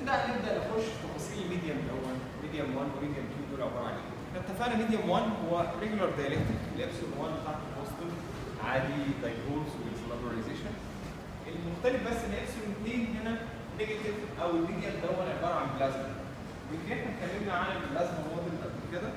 نبدا نبدا نخش في تفاصيل الميديم الاول ميديم 1 وميديم 2 دول عباره عن ايه؟ احنا اتفقنا ميديم 1 هو ريجولار دايلكتريك الابسون 1 بتاعت البوستون عادي دايبولز وبولاريزيشن المختلف بس ان ابسون 2 هنا نيجاتيف او الميديم ده هو عباره عن بلازما يمكن احنا اتكلمنا عن البلازما موديل قبل كده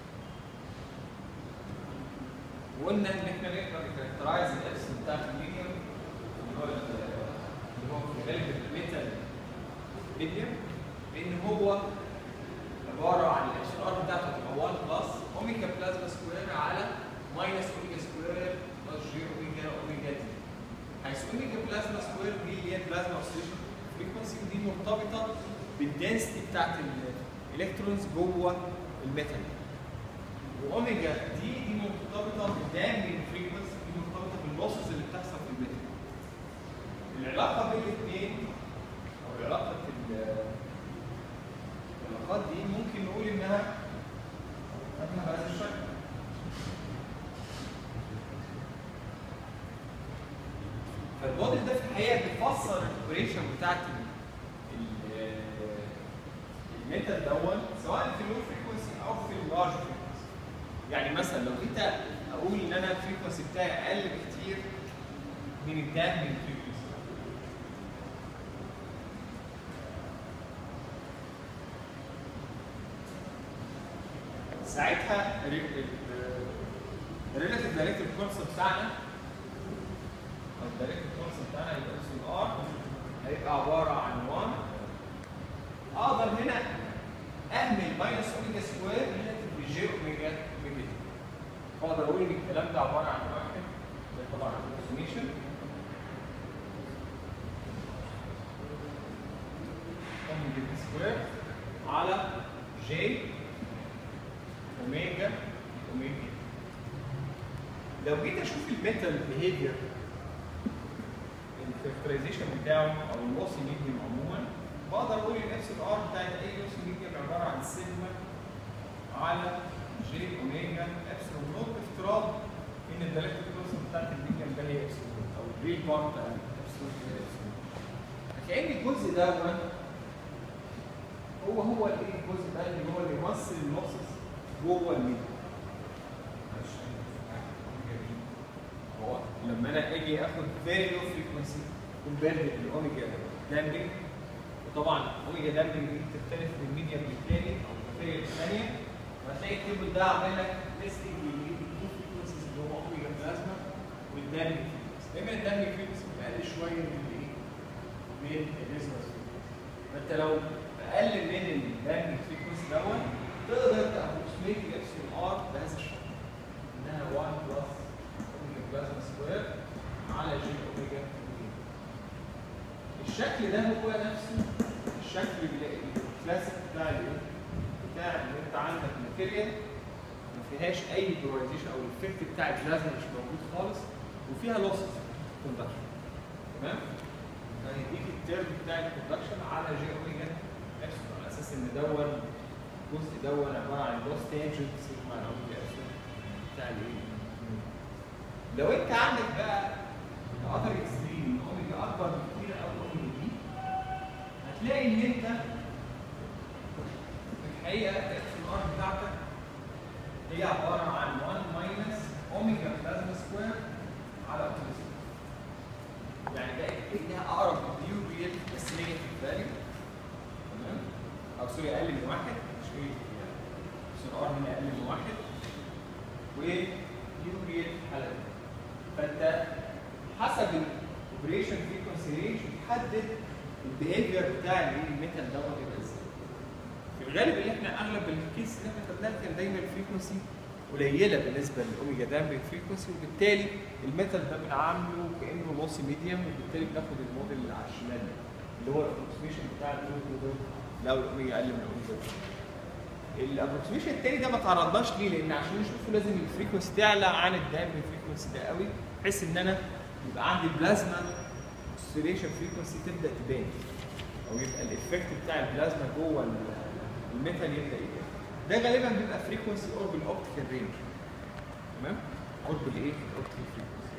وقلنا ان احنا نقدر نكاركترايز الابسون بتاعت الميديم اللي هو اللي هو في غالب الميتال ميديم لان هو عباره عن الاتش ار بتاعته تبقى 1 بلس اوميجا بلازما سكوير على ماينس اوميجا سكوير بلس جي اوميجا اوميجا دي حيث اوميجا بلازما سكوير دي اللي هي البلازما اوكسيديشن فريكونسي ودي مرتبطه بالدنسيتي بتاعت الالكترونز جوه الميتال واوميجا دي دي مرتبطه بالدامبنج فريكونسي دي مرتبطه باللوسز اللي بتحصل في الميتال العلاقه بين الاثنين او علاقه ال- العلاقات دي ممكن نقول انها انها بهذا الشكل فالموديل ده في الحقيقه بيفسر الاوبريشن بتاعت ال- ال- الميتال دون سواء في اللو فريكونسي او في اللارج فريكونسي يعني مثلا لو جيت اقول ان انا الفريكونسي بتاعي اقل بكتير من الدامبنج فريكونسي ساعتها الريلاتيف دايركتيف كونسبت بتاعنا او الدايركتيف كونسبت بتاعنا يبقى اسمه ار هيبقى عباره عن 1 اقدر هنا اهمل ماينس اوميجا سكوير ريلاتيف لجي اوميجا اوميجا دي فاقدر اقول ان الكلام ده عباره عن واحد ده طبعا ابروكسيميشن اوميجا دي سكوير على جي اوميجا اوميجا لو جيت اشوف الميتال بيهيفير الكاركترايزيشن بتاعه او اللوسي ميديوم عموما بقدر اقول ان اكس الار بتاعت اي لوسي ميديوم عباره عن سيجما على جي اوميجا ابسلون نوت بافتراض ان الدايلكتريك كونسبت بتاعت الميديوم ده هي ابسلون او الريل بارت بتاع ابسلون هي ابسلون فكأن الجزء ده هو هو الايه الجزء ده اللي هو اللي يمثل اللوسز جوه الميديا هو لما انا اجي اخد فيري لو فريكونسي كومبيرد بالاوميجا دامبنج وطبعا اوميجا دامبنج دي بتختلف من ميديم للتاني او من الثانيه وهتلاقي التيبل ده عامل لك ليستنج للتو فريكونسيز اللي هو اوميجا بلازما والدامبنج فريكونسي دايما الدامبنج فريكونسي بتقل شويه من الايه؟ من الريزونانس فانت لو اقل من الدامبنج فريكونسي دوت تقدر تابروكسيميت الابسلون ار بهذا الشكل انها 1 بلس اوميجا بلازما سكوير على جي اوميجا اوميجا. الشكل ده هو نفسه الشكل الكلاسيك بتاع الايه؟ بتاع ان انت عندك ماتيريال ما فيهاش اي بولاريزيشن او الافكت بتاع البلازما مش موجود خالص وفيها لوسز كوندكشن تمام؟ هيديك التيرم بتاع الكوندكشن على جي اوميجا ابسلون على اساس ان دون الجزء دون عباره عن لوس تانجنت سيجما على اوميجا ابسلون بتاع الايه؟ لو انت عندك بقى الاذر اكستريم اوميجا اكبر بكتير قوي اوميجا دي هتلاقي ان انت في الحقيقه الاكس ار بتاعتك هي عباره عن 1 ماينس اوميجا بلازما سكوير على اوميجا يعني ده ليها اقرب للديو ريال بس نيجاتيف فاليو تمام او سوري اقل من واحد مش ايه يعني بس الار هنا اقل من واحد وديو ريال في الحاله دي فانت حسب الاوبريشن فريكونسي رينج بتحدد البيهيفير بتاع الايه الميتال دوت يبقى ازاي في الغالب اللي احنا اغلب الكيس اللي احنا خدناها كان دايما الفريكونسي قليله بالنسبه للاوميجا دامبنج فريكونسي وبالتالي الميتال ده بنعامله كانه لوسي ميديوم وبالتالي بناخد الموديل اللي على الشمال ده اللي هو الابروكسيميشن بتاع الاوميجا لو الاوميجا اقل من الاوميجا الابروكسيميشن التاني ده ما تعرضناش ليه لان عشان نشوفه لازم الفريكونسي تعلى عن الدامبنج فريكونسي ده قوي بحيث ان انا يبقى عندي البلازما اوسيليشن فريكونسي تبدا تبان او يبقى الايفكت بتاع البلازما جوه الميتال يبدا يبان ده غالبا بيبقى فريكونسي قرب الاوبتيكال رينج تمام قرب الايه الاوبتيكال فريكونسي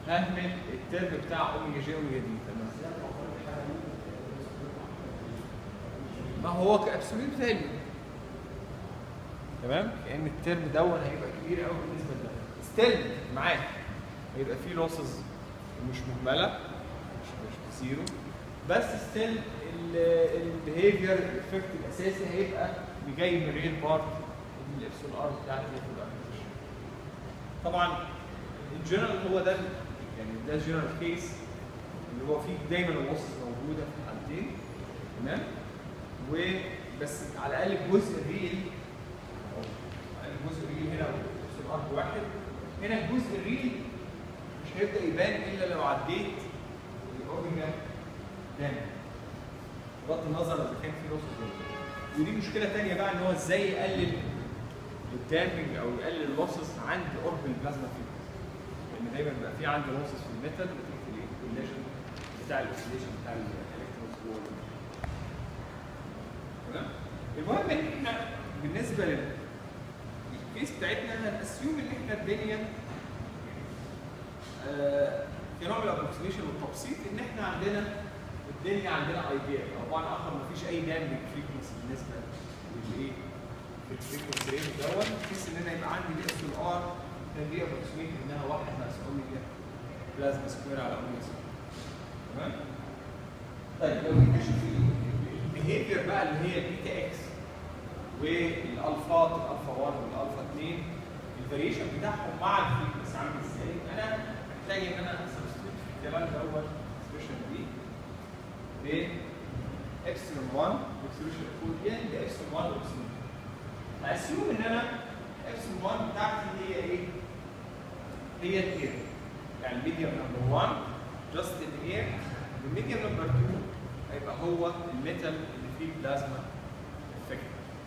ههمل الترم بتاع اوميجا جي اوميجا دي تمام ما هو كابسوليت فاليو تمام كان الترم دون هيبقى كبير قوي بالنسبه لده ستيل معاك هيبقى فيه لوسز مش مهمله مش مش بزيرو بس ستيل البيهيفير الافكت الاساسي هيبقى جاي من الريل بارت من الابسول ار بتاعت المفروض طبعا الجنرال هو ده يعني ده الجنرال كيس اللي هو فيه دايما اللوسز موجوده في الحالتين تمام وبس على الاقل الجزء الريل أو على الأقل الجزء الريل هنا الابسول ار واحد هنا الجزء الريل مش هيبدا يبان الا لو عديت الاوميجا دايما بغض النظر اذا كان في لوسز ولا لا. ودي مشكله ثانيه بقى ان هو ازاي يقلل الدامج او يقلل اللوسز عند قرب البلازما فيوز لان دايما بيبقى في عندي لوسز في الميتال نتيجه الكوليجن بتاع الاكسيديشن بتاع الالكترونز جوه تمام المهم ان احنا بالنسبه للكيس بتاعتنا هنأسيوم ان احنا الدنيا آه، في نوع من الابروكسيميشن والتبسيط ان احنا عندنا الدنيا عندنا ايديال او بمعنى اخر مفيش اي دامج فريكونسي بالنسبه للايه؟ الفريكونسي ريت دوت بحيث ان انا يبقى عندي الاس والار كان دي ابروكسيميت انها 1 ناقص اوميجا بلازما سكوير على اوميجا سكوير تمام؟ طيب لو جينا نشوف البيهيفير بقى اللي هي البيتا اكس والالفات الالفا 1 والالفا 2 الفاريشن بتاعهم مع الفريكونسي عامل ازاي؟ انا محتاج ان انا سبستيوت في الكلام دوت اكسبريشن دي ب ابسلون 1 اكسبريشن الكوديان بابسلون 1 وابسلون 2 اسيوم ان انا ابسلون 1 بتاعتي هي ايه؟ هي الاير يعني الميديوم نمبر 1 جاست الاير والميديوم نمبر 2 هيبقى هو الميتال اللي فيه بلازما افكت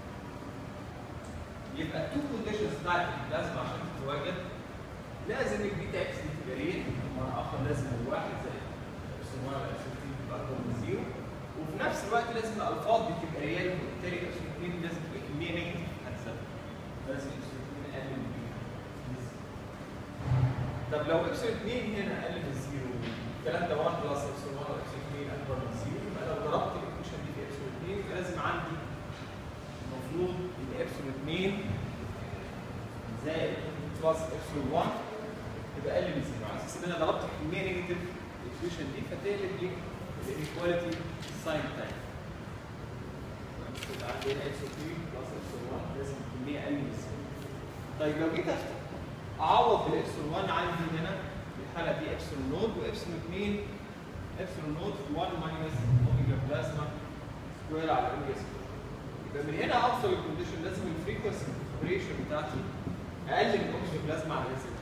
يبقى التو كونديشنز بتاعت البلازما عشان تتواجد لازم البيتا اكس دي تبقى ريل مره اخر لازم الواحد زي ابسلون 1 على ابسلون 2 تبقى اكبر من زيرو وفي نفس الوقت لازم الالفاظ دي تبقى ريال وبالتالي ابسلون 2 لازم تبقى كميه نيجاتيف هتثبت لازم ابسلون 2 اقل من زيرو طب لو ابسلون 2 هنا اقل من زيرو الكلام ده 1 بلس ابسلون 1 ابسلون 2 اكبر من زيرو يبقى لو ضربت الايكويشن دي في ابسلون 2 يبقى لازم عندي المفروض ان ابسلون 2 زائد بلس ابسلون 1 يبقى اقل من زيرو على اساس ان انا ضربت كميه نيجاتيف الايكويشن دي فتقلب لي الايكواليتي ساين تايم عندي هنا اكس 3 بلس ابسلون 1 لازم الكميه اقل من زيرو طيب لو جيت اعوض بالابسلون 1 عندي هنا في الحاله دي ابسلون نود وابسلون 2 ابسلون نود في 1 ماينس اوميجا بلازما سكوير على اوميجا سكوير يبقى من هنا اوصل الكونديشن لازم الفريكونسي اوبريشن بتاعتي اقل من اوميجا بلازما على زيرو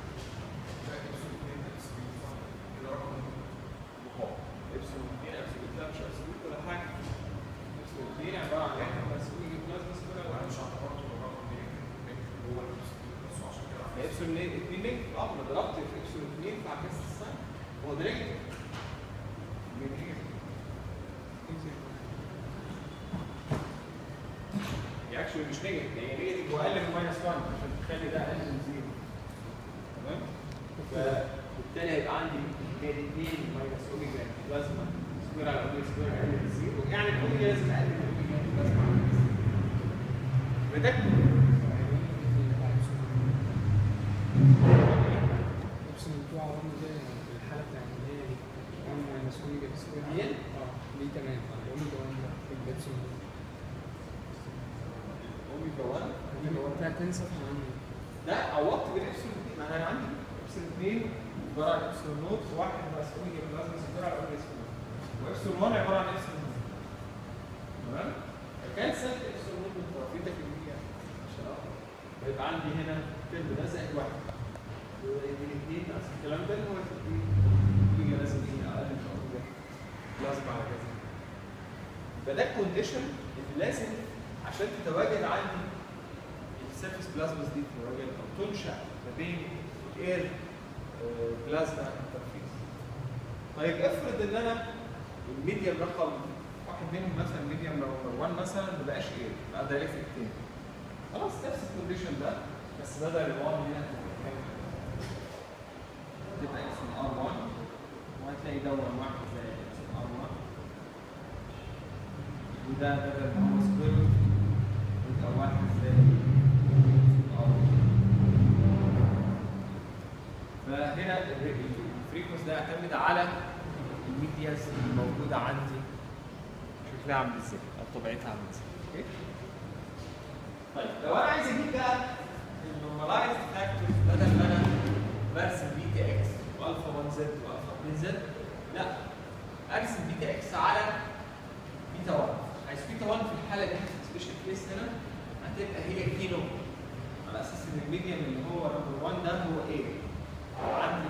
ابسلون 2 ابسلون 3 مش ابسلون ولا حاجه ابسلون 2 عباره عن واحد بس اوميجا بلازما سكوير على وانا مش هعتبر الرقم ده هو بس عشان كده ابسلون 2 نيجاتيف اه ما ضربت في ابسلون 2 فعكست الساين هو ده نيجاتيف هي اكشولي مش نيجاتيف هي نيجاتيف واقل من ماينس 1 عشان تخلي ده اقل من زيرو تمام فبالتالي هيبقى عندي من 2 ماينس اوميجا بلازما سكوير على اوميجا سكوير اقل من زيرو يعني الاوميجا لازم اقل من اوميجا بلازما على زيرو وده ابسلون 2 على رمز ده في الحاله بتاعت اللي هي 1 ماينس اوميجا بسكوير دي؟ اه دي تمام اوميجا 1 ده في الابسلون اوميجا 1 اوميجا 1 بتاع تاني صفحه عنه لا عوضت بالابسلون 2 ما انا عندي ابسلون 2 عباره عن ابسلون نوت واحد بس اوميجا بلازما سكوير على اوميجا سكوير وابسلون 1 عباره عن ابسلون نوت تمام فكان سالت ابسلون نوت بالطرفين ده كميه عشان اقدر فيبقى عندي هنا الترم ده زائد واحد ويبقى الاثنين نفس الكلام ده اللي هو اوميجا لازم يكون اقل من اوميجا بلازما على كذا فده الكونديشن اللي لازم عشان تتواجد عندي السيرفيس بلازماز دي تتواجد او تنشا ما بين الاير بلازما انترفيس طيب افرض ان انا الميديم رقم واحد منهم مثلا ميديم نمبر 1 مثلا ما بقاش اير بقى ده الكتريك تاني خلاص نفس الكونديشن ده بس بدل ال 1 هنا تبقى كام؟ تبقى اكس من ار 1 وده بدل ما هو سكوير روت يبقى واحد زائد ار فهنا الفريكونس ده يعتمد على الميدياز الموجوده عندي شكلها عامل ازاي او طبيعتها عامل ازاي اوكي طيب لو انا عايز اجيب بقى النورماليزد فاكتورز بدل ما انا برسم بيتا اكس والفا 1 زد والفا 2 زد لا ارسم بيتا اكس على بيتا 1 عايز بيتا 1 في الحاله دي في السبيشال كيس هنا هتبقى هي كيلو على اساس ان الميديان اللي هو نمبر 1 ده هو ايه عندي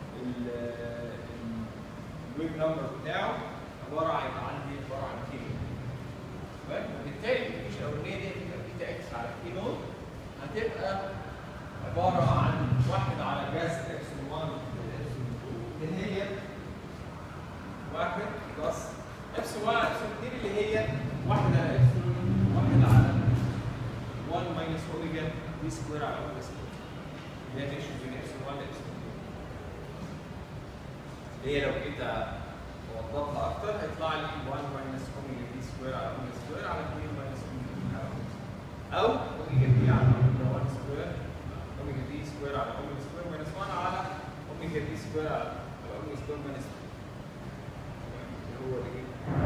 الويب نمبر بتاعه عباره عن يبقى عندي عباره عن كيلو تمام وبالتالي الكيشن الاولانيه دي هتبقى بيتا اكس على كيلو هتبقى عباره عن واحد على جذر اكس 1 اكس 2 اللي هي واحد بلس اكس 1 على اكس 2 اللي هي واحد على اكس واحد على 1 ماينس اوميجا دي سكوير على اوميجا سكوير اللي هي الريشيو بين اكس 1 واكس 2 اللي هي لو جيت اوضحها اكتر هيطلع لي 1 ماينس اوميجا دي سكوير على اوميجا سكوير على 2 ماينس اوميجا دي على اوميجا سكوير او اوميجا دي على اوميجا 1 سكوير اوميجا دي سكوير على اوميجا سكوير ماينس 1 على اوميجا دي سكوير على على اوميجا سكوير ماينس 2 اللي هو ايه؟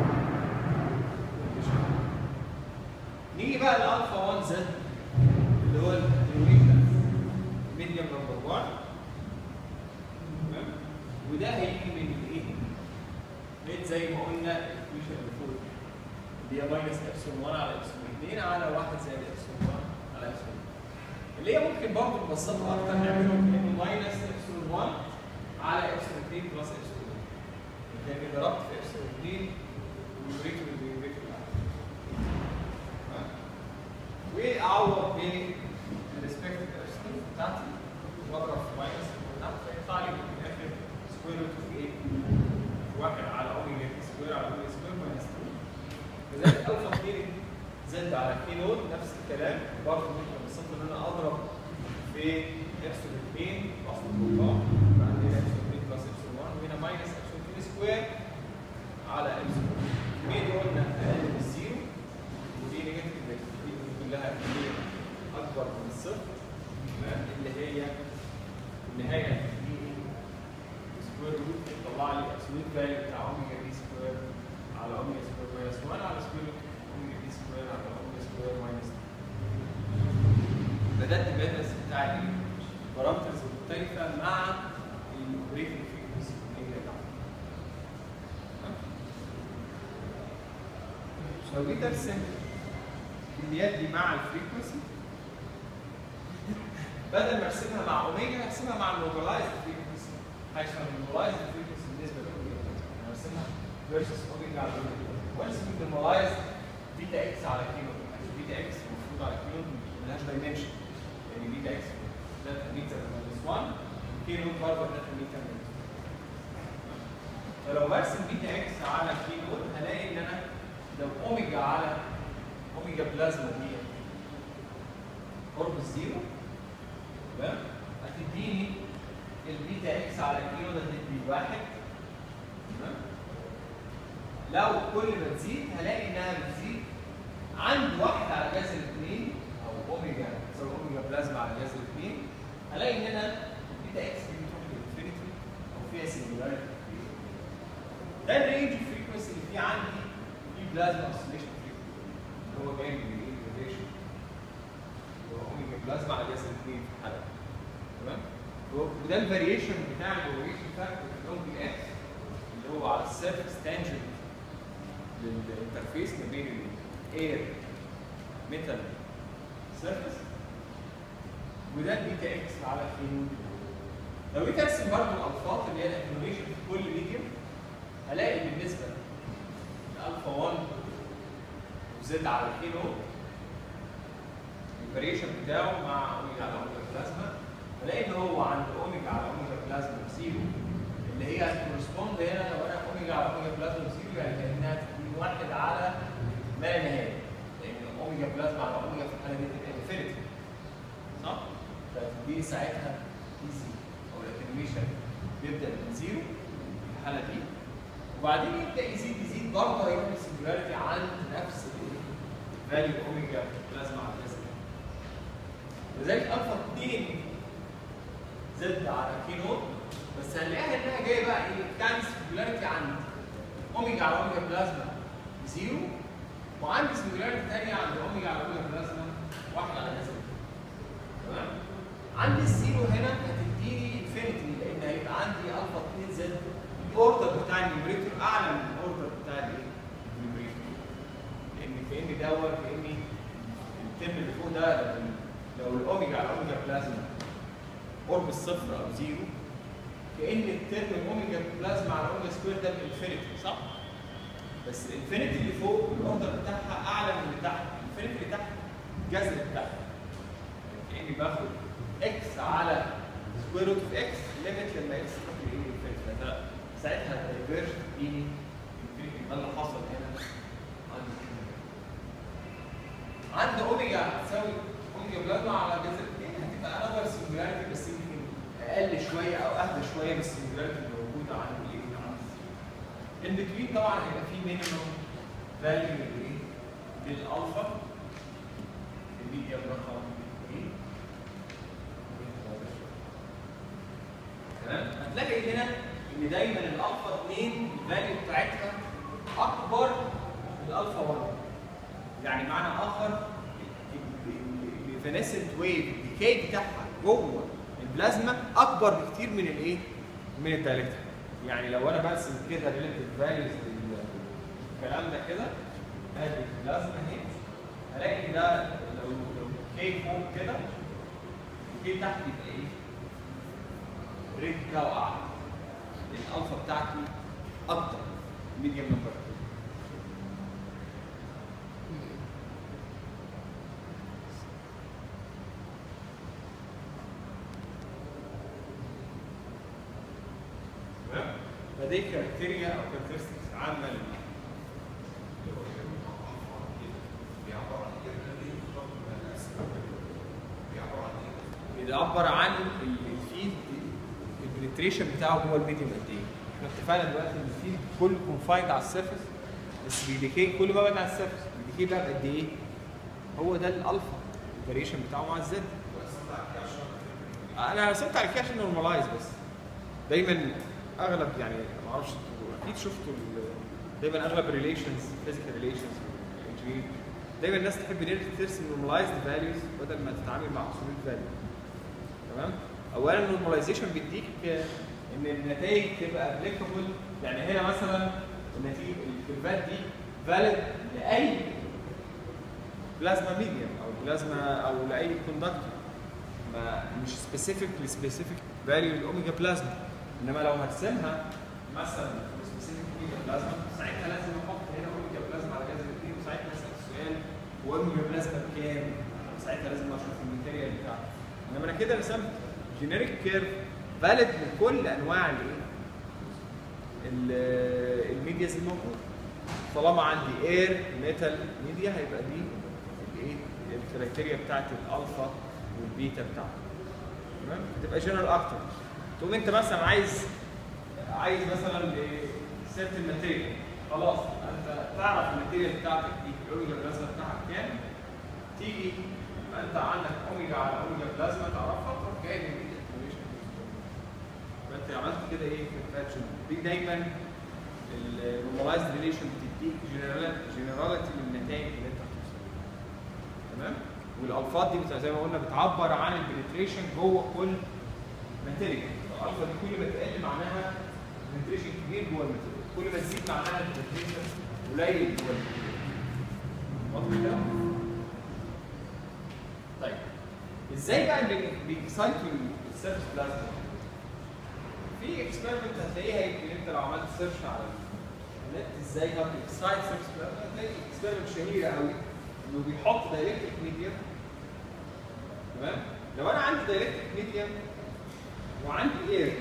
نيجي بقى لالفا 1 زد اللي هو الاتنويشن ميديوم نمبر 1 تمام وده هيجي من الايه؟ من زي ما قلنا الايكويشن اللي فوق اللي هي ماينس ابسلون 1 على ابسلون 2 على 1 زائد ابسلون 1 على ابسلون اللي هي ممكن برضه نبسطها اكتر نعملهم كانه ماينس ابسلون 1 على ابسلون 2 بلس ابسلون 2 لان ضربت في ابسلون 2 والنيوميريتور والدينوميريتور واعوض بين الريسبكتيف ابسلون بتاعتي واضرب في ماينس بتاعتي فيطلع لي في الاخر سكوير روت اوف ايه؟ واحد على اوميجا سكوير على اوميجا سكوير ماينس 2 كذلك الفا 2 زد على كي نود نفس الكلام برضه ممكن ببساطه ان انا اضرب في ابسلون 2 اصل الرقم يبقى عندي ابسلون 2 بلس ابسلون 1 وهنا ماينس ابسلون 2 سكوير على ابسلون 2 دي قلنا اقل من الزيرو ودي نيجاتيف دي كلها كبيره اكبر من الصفر تمام؟ اللي هي النهايه دي سكوير روت تطلع لي ابسولوت فاليو بتاع اوميجا دي سكوير على اوميجا سكوير ماينس 1 على سكوير روت اوميجا دي سكوير على اوميجا سكوير ماينس بدات بالانس بتاع ايه؟ بارامترز مختلفه مع الاوبريتنج فريكونسي لو جيت ارسم اليد دي مع الفريكونسي بدل ما ارسمها مع اوميجا هرسمها مع النورماليزد فريكونسي حيث النورماليزد فريكونسي بالنسبه لاوميجا انا برسمها فيرسس اوميجا على اوميجا وارسم النورماليزد بيتا اكس على كيلو بيتا اكس المفروض على كيلو ملهاش دايمنشن يعني بيتا اكس 3 متر ماينس 1 كيلو برضه 3 متر ماينس فلو برسم بيتا اكس على كيلو هلاقي ان انا لو اوميجا على اوميجا بلازما دي قرب الزيرو تمام هتديني البيتا اكس على كيلو ده تدي واحد تمام لو كل ما تزيد هلاقي انها بتزيد عند واحد على جذر اثنين او اوميجا تساوي اوميجا بلازما على جذر اثنين هلاقي ان انا البيتا اكس دي بتروح للانفينيتي او فيها سنجولاريتي ده الرينج فريكونسي اللي فيه عندي في بلازما اوسيليشن اللي هو جاي من الايه اللي هو اوميجا بلازما على جذر اثنين في الحلقه تمام وده الفاريشن بتاع الفاريشن فاكتور اللي هو بي اكس اللي هو على السيرفكس تانجنت للانترفيس ما بين الاير ميتال سيرفيس وده البيتا اكس على فين لو جيت ارسم برضه الالفاظ اللي هي الاكيوميشن في كل ميديوم هلاقي بالنسبه لالفا 1 وزد على كيلو الفاريشن بتاعه مع اوميجا على اوميجا بلازما هلاقي ان هو عند اوميجا على اوميجا بلازما زيرو اللي هي هتكورسبوند هنا لو انا اوميجا على اوميجا بلازما زيرو يعني كانها تكون واحد على ما لا نهايه لان اوميجا بلازما على اوميجا في الحاله دي تبقى انفينيتي صح؟ فدي ساعتها ايزي او الاتنويشن بيبدا من زيرو في الحاله دي وبعدين يبدا يزيد يزيد برضه هيروح السنجولاريتي عند نفس فاليو اوميجا بلازما على الجسم لذلك الفا 2 زد على كي نوت بس هنلاقيها انها جايه بقى ايه بتعمل سنجولاريتي عند اوميجا على اوميجا بلازما زيرو وعندي سنجولاريتي ثانيه عند اوميجا على اوميجا بلازما واحد على جسم تمام عندي الزيرو هنا هتديني انفينيتي لان هيبقى عندي الفا 2 زد الاوردر بتاع النيومريتور اعلى من الاوردر بتاع الايه؟ النيومريتور لان كاني دوت كاني الترم اللي فوق ده لو, لو الاوميجا على اوميجا بلازما قرب الصفر او زيرو كان الترم الاوميجا بلازما على اوميجا سكوير ده الانفينيتي صح؟ بس الانفينيتي اللي فوق الاوردر بتاعها اعلى من اللي تحت الانفينيتي اللي تحت جذر بتاعها كاني باخد اكس على سكوير روت اوف اكس ليميت لما اكس تروح لايه الانفينيتي فده ساعتها الدايفيرج تديني infinity. ده اللي حصل هنا عند عند اوميجا هتساوي اوميجا بلازما على جذر 2 هتبقى انذر سنجولاريتي بس يمكن اقل شويه او اهدى شويه من السنجولاريتي اللي موجوده عند الايه عند ان بتوين طبعا هيبقى في مينيمم فاليو للايه؟ للالفا الميديم رقم ايه؟ تمام؟ هتلاقي هنا ان دايما الالفا 2 الفاليو بتاعتها اكبر من الالفا 1 يعني معنى اخر الفينسنت ويف الديكاي بتاعها جوه البلازما اكبر بكتير من الايه؟ من الدايلكتريك يعني لو انا برسم كده ريليتيف فاليوز للكلام ده كده ادي البلازما اهي هلاقي ده لو لو كي فوق كده وكي تحت يبقى ايه؟ ريت بتاعه اعلى الالفا بتاعتي اكتر ميديوم نمبر فدي كاركتيريا او كاركترستكس عامه لل- بيعبر عن الفيد البنتريشن بتاعه جوه الميديوم قد ايه احنا اتفقنا دلوقتي ان الفيد كله كونفايند على السيرفس بس بيديكي كل ما بعد على السيرفس بيديكي بقى بقد ايه هو ده الالفا الفاريشن بتاعه مع الزد انا رسمت على كده عشان نورماليز بس دايما اغلب يعني ما اعرفش انتوا اكيد شفتوا ال- دايما اغلب الريليشنز فيزيكال ريليشنز دايما الناس تحب ان هي ترسم نورماليزد فاليوز بدل ما تتعامل مع ابسولوت فاليو تمام اولا النورماليزيشن بيديك آه، ان النتائج تبقى ابليكابل يعني هنا مثلا النتيجه الكيرفات دي فاليد لاي بلازما ميديم او بلازما او لاي كوندكتور ما مش سبيسيفيك لسبيسيفيك فاليو الاوميجا بلازما انما لو هرسمها مثلا سبيسيفيك اوميجا بلازما ساعتها لازم احط هنا اوميجا بلازما على جذر اثنين وساعتها اسال السؤال هو اوميجا بلازما بكام؟ ساعتها لازم اشوف الماتيريال بتاعته انما انا كده رسمت جينيريك كيرف فاليد لكل انواع الايه؟ ال- الميدياز الموجوده طالما عندي اير ميتال ميديا هيبقى دي الايه؟ الكرايتيريا بتاعت الالفا والبيتا بتاعته تمام؟ تبقى جنرال اكتر تقوم انت مثلا عايز عايز مثلا سيرت الماتيريال خلاص انت تعرف الماتيريال بتاعتك دي الاوميجا بلازما بتاعك كام تيجي يبقى انت عندك اوميجا على اوميجا بلازما تعرفها تروح جاي من دي فانت عملت كده ايه في الفاتشن دي دايما النورماليزد ريليشن بتديك جنراليتي للنتائج اللي انت هتوصل تمام والالفاظ دي بتبقى زي ما قلنا بتعبر عن البنتريشن جوه كل ماتيريال الالفا دي كل ما تقل معناها بنتريشن كبير جوه الماتيريال كل ما تزيد معناها البنتريشن قليل جوه الماتيريال واضح كده؟ طيب ازاي بقى بيكسايتوا السيرفس بلازما في اكسبيرمنت هتلاقيها يمكن انت لو عملت سيرش على النت ازاي هو بيكسايت سيرفس بلازما هتلاقي اكسبيرمنت شهيره قوي انه بيحط دايلكتريك ميديم تمام لو انا عندي دايلكتريك ميديم وعندي اير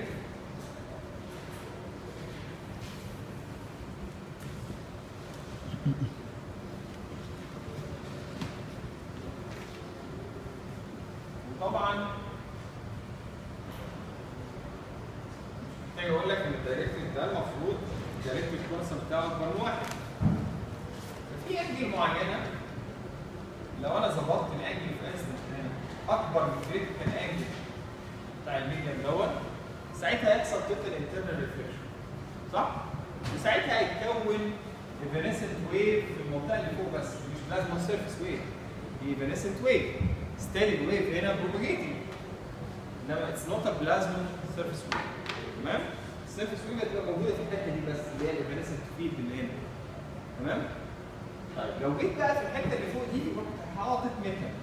وطبعا محتاج اقول لك ان الدايركتنج ده المفروض الدايركتيف كونسنت بتاعه اكبر من واحد ففي انجل معينه لو انا ظبطت الانجل في انستنت هنا اكبر من كريتيكال انجل بتاع الميديم دوت ساعتها يحصل توتال انترنال ريفليكشن صح؟ وساعتها هيتكون ايفانسنت ويف في المنطقه اللي فوق بس مش بلازما سيرفيس ويف دي ايفانسنت ويف ستيريد ويف هنا بروباجيتنج انما اتس نوت ا بلازما سيرفيس ويف تمام؟ السيرفيس ويف هتبقى موجوده في الحته دي بس اللي هي الايفانسنت فيلد اللي هنا تمام؟ طيب لو جيت بقى في الحته اللي فوق دي رحت حاطط ميتال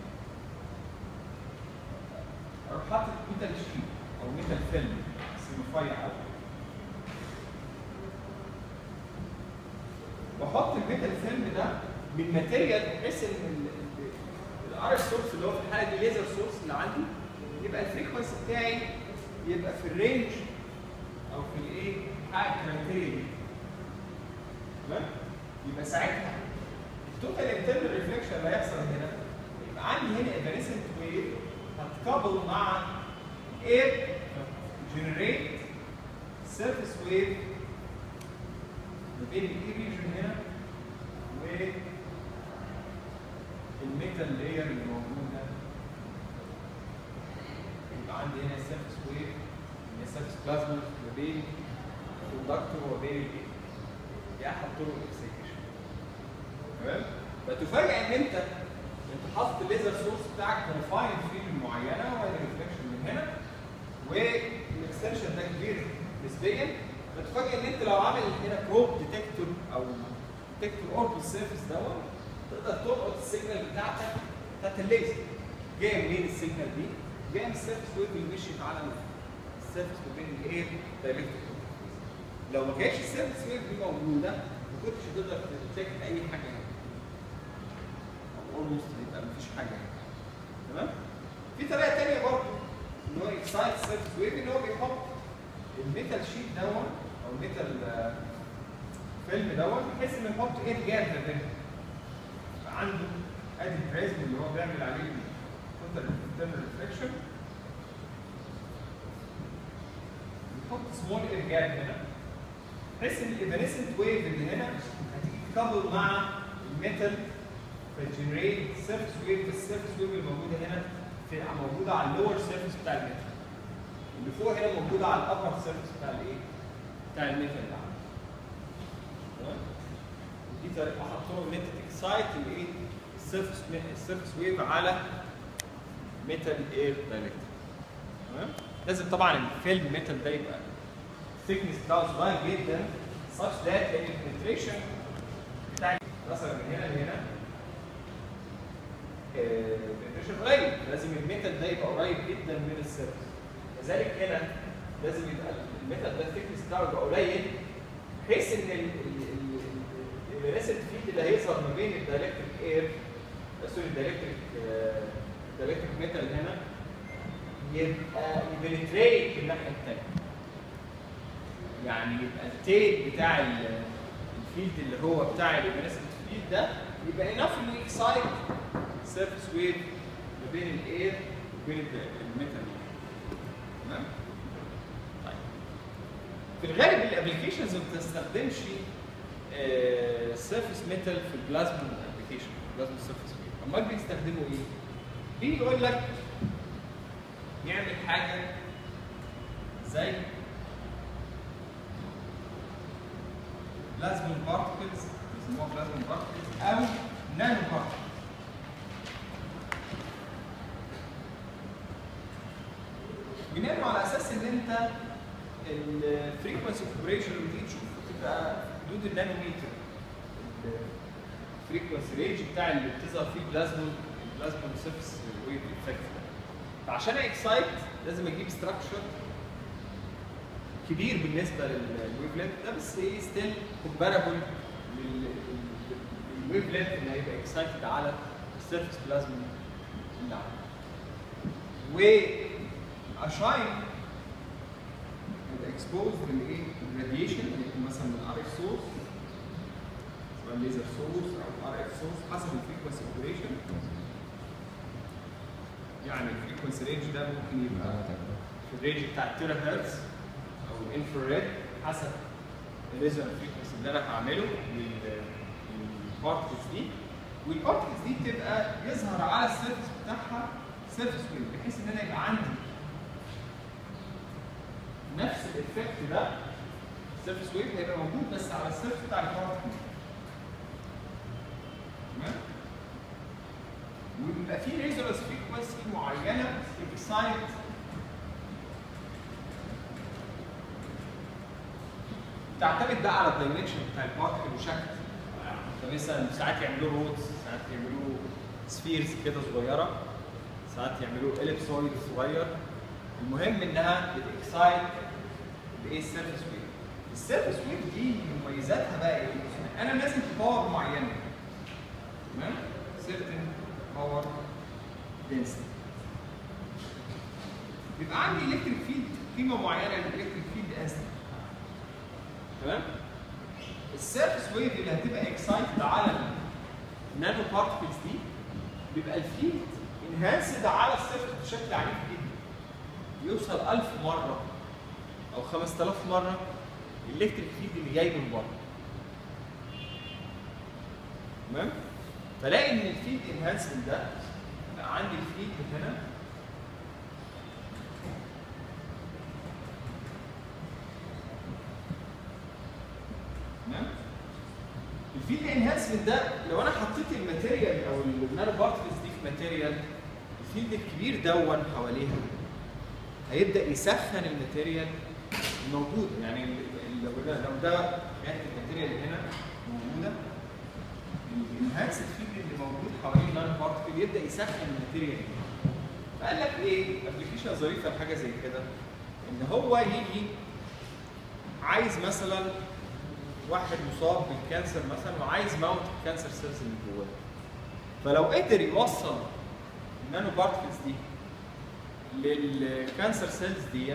اروح حاطط ميتال شيت او ميتال فيلم بس رفيع قوي واحط الميتال فيلم ده من ماتيريال بحيث ان الار اس سورس اللي هو في الحاله دي ليزر سورس اللي عندي يبقى الفريكونسي بتاعي يبقى في الرينج او في الايه حاجه كرايتيريا دي تمام يبقى ساعتها التوتال انترنال ريفليكشن اللي هيحصل هنا يبقى عندي هنا ايفانسنت ويف هتقابل مع اير جنريت سيرفيس ويف ما بين الاي ريجن هنا و الميتال لاير اللي موجوده يبقى عندي هنا سيرفيس ويف اللي هي سيرفيس بلازما ما بين الكوندكتور وما بين الايه دي احد طرق الاكسيتيشن تمام فتفاجئ ان انت انت حاطط الليزر سورس بتاعك كونفاين فيلد معينه وادي ريفلكشن من هنا والاكستنشن ده كبير نسبيا فتفاجئ ان انت لو عامل هنا بروب ديتكتور او ديتكتور اوربت سيرفيس دوت تقدر تلقط السيجنال بتاعتك بتاعت الليزر جايه منين السيجنال دي؟ جايه من السيرفيس ويف اللي مشيت على السيرفيس ما بين الاير دايركت لو ما كانتش السيرفيس ويف دي موجوده ما كنتش هتقدر تديتكت اي حاجه هنا اولموست يبقى مفيش حاجه هنا تمام؟ في طريقه ثانيه برضه ان هو اكسايت سيرفيس ويف ان هو بيحط الميتال شيت دون او الميتال آه، فيلم دون بحيث انه يحط ايه جاب ما بينهم عنده ادي البريزم اللي هو بيعمل عليه التوتال انترنال ريفليكشن يحط سمول اير جاب هنا بحيث ان الايفانسنت ويف اللي هنا هتيجي تكابل مع الميتال فجنريت سيرفيس ويف السيرفيس ويف اللي موجوده هنا في موجوده على اللور سيرفيس بتاع الميتال اللي فوق هنا موجوده على الابر سيرفيس بتاع الايه؟ بتاع الميتال اللي عندك. تمام؟ دي طريقه احد طرق ان انت تكسايت الايه؟ السيرفيس السيرفيس ويف على ميتال اير دايركت. تمام؟ لازم طبعا الفيلم ميتال ده يبقى الثيكنس بتاعه صغير جدا such that ان البنتريشن بتاع مثلا من هنا لهنا البنتريشن قليل لازم الميتال ده يبقى قريب جدا من السيرفيس كذلك هنا لازم يبقى الميتال ده الثيكنس بتاعه يبقى قليل بحيث ان الريسنت فيد اللي هيظهر ما بين الدايلكتريك اير سوري الدايلكتريك الدايلكتريك ميتال هنا يبقى يبنتريت الناحيه الثانيه يعني يبقى التيل بتاع ال- الفيلد اللي هو بتاع الريسنت فيد ده يبقى انف انه يكسايت سيرفيس ويف ما بين الاير وبين الميتال تمام؟ طيب في الغالب الابلكيشنز ما بتستخدمش سيرفيس ميتال في البلازما ابلكيشن بلازما سيرفيس ويف امال بيستخدموا ايه؟ بيجي يقول لك يعمل حاجه زي بلازما بارتكلز بيسموها بلازما بارتكلز او نانو بارتكلز بنعمل على اساس ان انت الفريكونسي اوف اوبريشن لما تيجي تشوف تبقى حدود النانوميتر الفريكونسي رينج بتاع اللي بتظهر فيه بلازما البلازما سيرفيس ويف افكت فعشان اكسايت لازم اجيب ستراكشر كبير بالنسبه للويف لينث ده بس ايه ستيل كومبارابل للويف لينث اللي هيبقى اكسايتد على السيرفيس بلازما اللي عندك وعشان يبقى اكسبوز للايه؟ الراديشن يكون مثلا من ار اف سورس سواء ليزر سورس او ار اف سورس حسب الفريكونسي اوبريشن يعني الفريكونسي رينج ده ممكن يبقى في الرينج بتاع التيرا هرتز او الانفراريد حسب الريزونانس فريكونسي اللي انا هعمله للبارتكلز دي والبارتكلز دي بتبقى يظهر على السيرفس بتاعها سيرفس ويف بحيث ان انا يبقى عندي نفس الايفكت ده السيرفس ويف هيبقى موجود بس على السيرفس بتاع البارتكل تمام وبيبقى في ريزونانس فريكونسي معينه اكسايت تعتمد بقى على الدايمنشن بتاع البارتكل وشكل فمثلا ساعات يعملوه رودز ساعات يعملوه سفيرز كده صغيره ساعات يعملوه اليبسويد صغير المهم انها بتكسايت بايه السيرفس ويف السيرفس ويف دي مميزاتها بقى ايه؟ انا نازل باور معينه تمام؟ certain power density بيبقى عندي الكتريك فيلد قيمه معينه للالكتريك فيلد انستنت تمام؟ السيرفس ويف اللي هتبقى اكسايتد على النانو بارتكلز دي بيبقى الفيلد انهانسد على السيرفس بشكل عنيف جدا يوصل 1000 مره او 5000 مره الالكتريك فيلد اللي جاي من بره تمام فلاقي ان الفيلد انهانسمنت ده بقى عندي الفيلد هنا تمام الفيلد انهانسمنت ده لو انا حطيت الماتيريال او النانو بارتكلز دي في ماتيريال الفيلد الكبير دون حواليها هيبدا يسخن الماتيريال الموجوده يعني ال- ال- لو ده لو ده كانت الماتيريال اللي هنا موجوده الانهانس فيلد اللي موجود حوالين النانو بارتكل يبدا يسخن الماتيريال دي فقال لك ايه ابلكيشن ظريفه لحاجه زي كده ان هو يجي عايز مثلا واحد مصاب بالكانسر مثلا وعايز موت الكانسر سيلز اللي جواه فلو قدر يوصل النانو بارتكلز دي للكانسر سيلز دي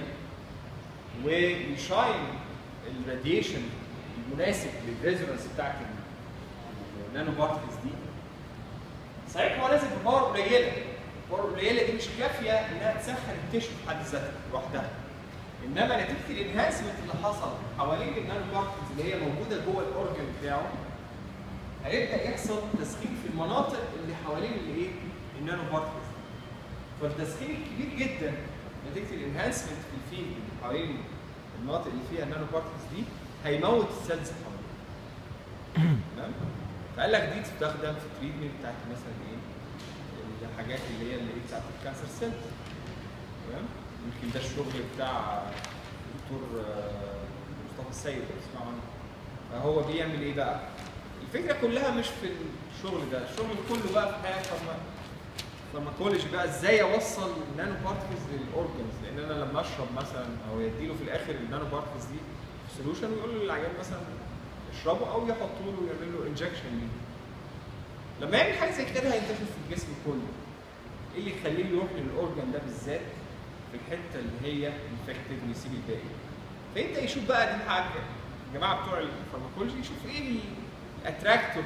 ويشاين الراديشن المناسب للريزونانس بتاعت النانو بارتكلز دي صحيح هو نازل بباور قليله الباور القليله دي مش كافيه انها تسخن التشو في حد ذاتها لوحدها انما نتيجه الانهانسمنت اللي حصل حوالين النانو بارتكلز اللي هي موجوده جوه الاورجن بتاعه هيبدا يحصل تسخين في المناطق اللي حوالين الايه؟ النانو بارتكلز فالتسخين الكبير جدا نتيجه الانهانسمنت في الفيلد اللي حوالين المناطق اللي فيها النانو بارتكلز دي هيموت السيلز حوالين تمام؟ فقال لك دي تستخدم في التريتمنت بتاعت مثلا ايه؟ الحاجات اللي هي اللي ايه بتاعت الكانسر سيلز تمام؟ يمكن ده الشغل بتاع دكتور آه، مصطفى السيد لو تسمعوا عنه فهو بيعمل ايه بقى؟ الفكره كلها مش في الشغل ده، الشغل كله بقى في حياه فارما فارماكولوجي بقى ازاي اوصل النانو بارتكلز للاورجنز لان انا لما اشرب مثلا او يديله في الاخر النانو بارتكلز دي سولوشن ويقول للعيان مثلا اشربه او يحطوا له ويعمل له انجكشن ليه. لما يعمل حاجه زي كده هينتشر في الجسم كله. ايه اللي يخليه يروح للاورجن ده بالذات في الحته اللي هي انفكتد ويسيب الباقي. فيبدا يشوف بقى دي حاجه الجماعه بتوع الفارماكولوجي يشوف ايه الاتراكتور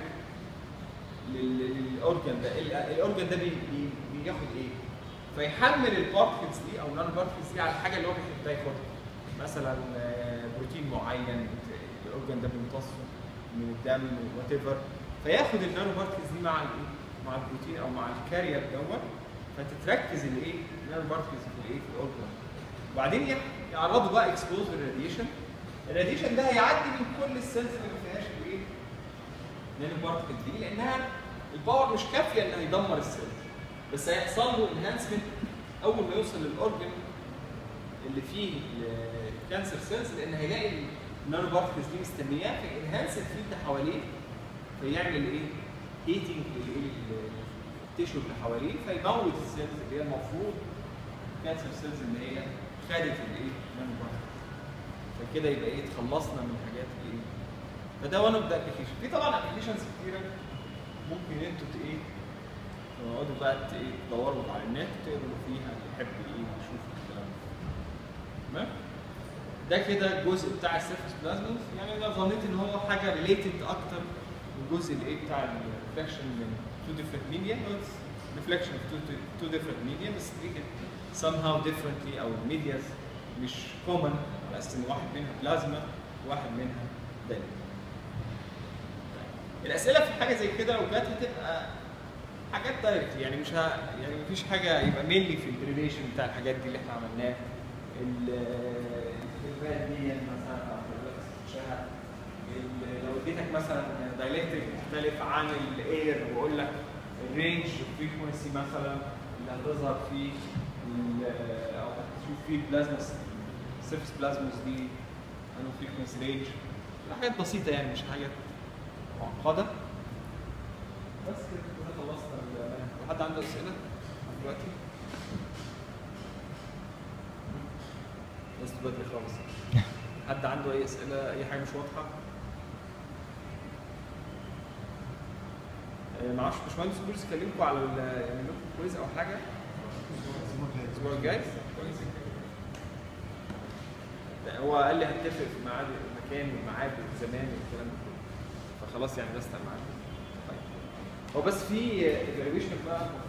للاورجن ده ال- الاورجن ده بي بي بياخد ايه فيحمل البارتكلز دي او النانو بارتكلز دي على الحاجه اللي هو بيحبها ياخدها مثلا آه، بروتين معين الاورجن ده بيمتصه من الدم وات ايفر فياخد النانو بارتكلز دي مع الايه مع البروتين او مع الكارير دوت فتتركز الايه النانو بارتكلز في الايه في الاورجن وبعدين يح- يعرضوا بقى اكسبوز للراديشن الراديشن ده هيعدي من كل السيلز اللي ما فيهاش الايه نانو بارتكل دي لانها الباور مش كافيه انها يدمر السيلز بس هيحصل له انهانسمنت اول ما يوصل للاورجن اللي فيه الكانسر سيلز لان هيلاقي النانو بارتكلز دي مستنياه في انهانس الفيلد حواليه فيعمل ايه؟ هيتنج التيشو اللي حواليه فيموت السيلز اللي هي المفروض كانسر سيلز اللي هي خدت الايه؟ النانو بارتكلز فكده يبقى ايه اتخلصنا من حاجات ايه؟ فده وان اوف ذا ابلكيشن في طبعا ابلكيشنز كتيره ممكن انتوا ت- ايه تقعدوا بقى ت- ايه تدوروا على النت تقروا فيها اللي يحب ايه يشوف الكلام ده تمام ده كده الجزء بتاع السيرفس بلازمز يعني انا ظنيت ان هو حاجه ريليتد اكتر الجزء الايه بتاع الريفلكشن من تو ديفرنت ميديا ريفلكشن اوف تو ديفرنت ميديا بس treated somehow differently او الميدياز مش كومن على اساس ان واحد منها بلازما وواحد منها دايما الاسئله في حاجه زي كده لو جت هتبقى حاجات دايركت يعني مش ه... يعني مفيش حاجه يبقى مينلي في الديريفيشن بتاع الحاجات دي اللي احنا عملناها الفيربات دي مثلا او الفيربات شهر ال- لو اديتك مثلا دايلكتريك مختلف عن الاير واقول لك الرينج فريكونسي مثلا اللي هتظهر فيه ال- او هتشوف فيه بلازما سيرفس بلازموس دي انه فريكونسي رينج حاجات بسيطه يعني مش حاجات معقده بس كده كده خلصنا المنهج حد عنده اسئله دلوقتي؟ بس بدري خالص حد عنده اي اسئله اي حاجه مش واضحه؟ آه، معرفش باشمهندس بولس كلمكم على ال- يعني لكم كويز او حاجه الاسبوع الجاي لا، هو قال لي هتفق في ميعاد المكان والميعاد والزمان والكلام ده كله فخلاص يعني بس الميعاد طيب هو بس في ايفالويشن بقى المفروض